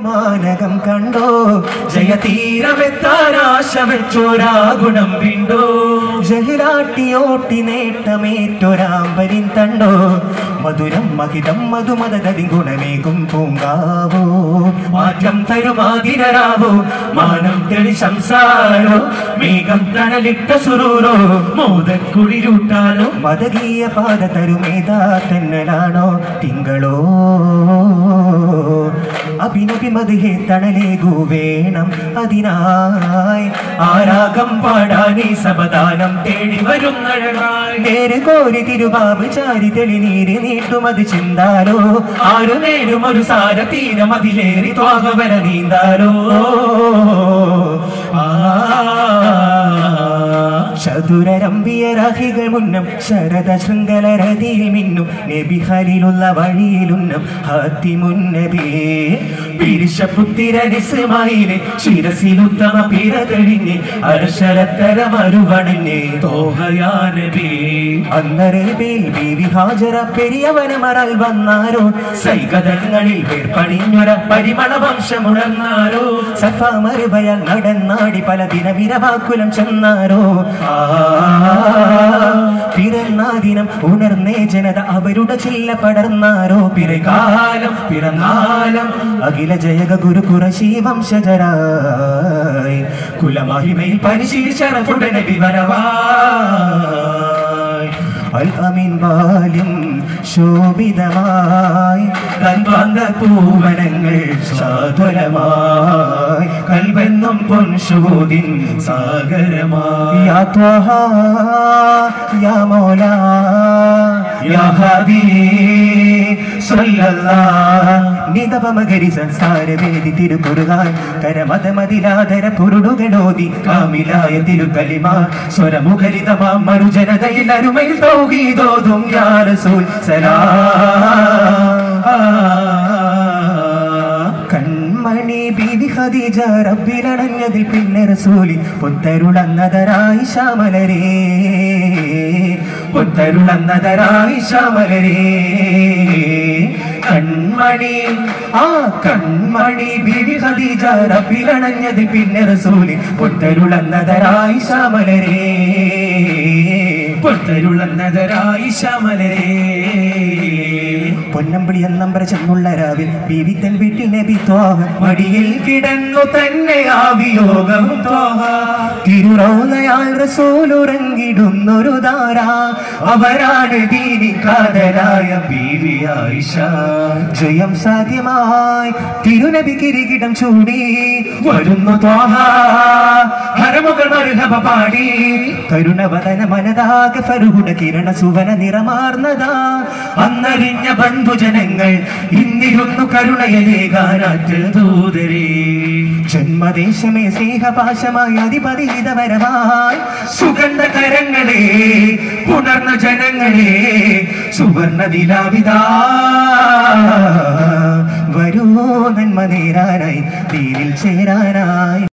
മാനകം കണ്ടോ ജയതീരമെത്താനാശ വെച്ചോരാ ഗുണം വിണ്ടോ ജഹിലാട്ടിയോട്ടി നേട്ടമേറ്റൊരാമ്പരിൻ തണ്ടോ മധുരം മഹിതം മധുമതതി ഗുണമേകും പൂങ്കാവോ മാറ്റം തരുമാതിരാവോ മാനം തെളി സംസാരോ മേഘം തണലിട്ട സുരൂരോ മോദക്കുളിരൂട്ടാലോ മതകീയ പാത തരുമേതാ തന്നലാണോ തിങ്കളോ അഭിനവി മതിയെ തണലേകു വേണം അതിനായി ആരാഗം പാടാനീ സബദാനം തേടി വരുന്നഴകായി നേര് കോരി തിരുവാബ് ചാരി തെളി നീര് നീട്ടുമത് ചിന്താലോ ആരു നേരും ഒരു സാര തീരം അതിലേറി ത്വാകവര നീന്താലോ ആ ചതുരരമ്പിയ രാഹികൾ മുന്നം ശരദ ശൃംഖലരതിയിൽ മിന്നും നബി ഹലിലുള്ള വഴിയിലുന്നം ഹാത്തി മുന്നബിയേ പിരിശപ്പുത്തിരനിസ്മായിലെ ശിരസിലുത്തമ പിര തെളിഞ്ഞ് അരശരത്തര മരുവണഞ്ഞ് തോഹയാനബി അന്നരേബിൽ ബീവി ഹാജര പെരിയവന മറൽ വന്നാരോ സൈകതങ്ങളിൽ വേർപണിഞ്ഞൊര പരിമള വംശമുണർന്നാരോ സഫ മറുപയൽ നടന്നാടി പല ദിനവിരവാക്കുലം ചെന്നാരോ ആ പിറന്നാ ദിനം ഉണർന്നേ ജനത അവരുടെ ചില്ല പടർന്നാരോ പിറകാലം പിറന്നാലം അഖില ജയക ഗുരു കുറശി വംശജരായി കുലമഹിമയിൽ പരിശീലിച്ചറഫുടനെ വിവരവായി അൽ അമീൻ ബാല്യം ശോഭിതമായി കൽവന്ന പൂവനങ്ങൾ സാധുരമായി കൽവെന്നും പൊൻശോതിൻ സാഗരമായി യാ ത്വഹ, യാ മൗല യാ ഹാദി നിതപമകരി സംസാരവേദി തിരുക്കുറുകാൻ കരമതമതിലാതര പുരുടുകളോതി കാമിലായ തിരുക്കലിമ സ്വരമുഖരിതമാ മറുജനതയിൽ അരുമയിൽ തൗഹീദോതും യാ റസൂൽ സലാം കൺമണി ബീവി ഖദീജ റബ്ബിലണഞ്ഞതിൽ പിന്നെ റസൂലി പുത്തരുളന്നതരായി ശ്യാമലരേ പുത്തരുളന്നതരായി ശ്യാമലരേ കൺമണി ആ കൺമണി ബീവി ഖദീജ റബ്ബിലണഞ്ഞതിൽ പിന്നെ റസൂലി പുത്തരുളന്നതരായി ശ്യാമലരേ പുത്തരുളന്നതരായി ശ്യാമലരേ പൊന്നമ്പിളി എന്നമ്പര ചെന്നുള്ള രാവിൽ ബീവിത്തൻ വീട്ടിൽ നബി ത്വാഹ മടിയിൽ കിടന്നു തന്നെ ആ വിയോഗം ത്വാഹ തിരുറോലയാൽ റസൂലുറങ്ങിടുന്നൊരു ധാര അവരാണ് ദീനിക്കാതരായ ബീവി ആയിഷ ജയം സാധ്യമായി തിരുനബി കിരീകിടം ചൂടി വരുന്നു ത്വാഹ ഹരമുകൾ മരുഹബ പാടി കരുണവദന മനതാകെ ഫരുഹുട കിരണ സുവന നിറമാർന്നതാ അന്നറിഞ്ഞ ബന്ധുജനങ്ങൾ ഇന്നിരുന്നു കരുണയലേകാനാറ്റൽ ദൂതരേ ജന്മദേശമേ സ്നേഹപാശമായി അധിപതിഹിതപരമായി സുഗന്ധ കരങ്ങളെ പുണർന്ന ജനങ്ങളെ സുവർണ നിലാവിതാ വരൂ നന്മ നേരാനായി തീരിൽ ചേരാനായി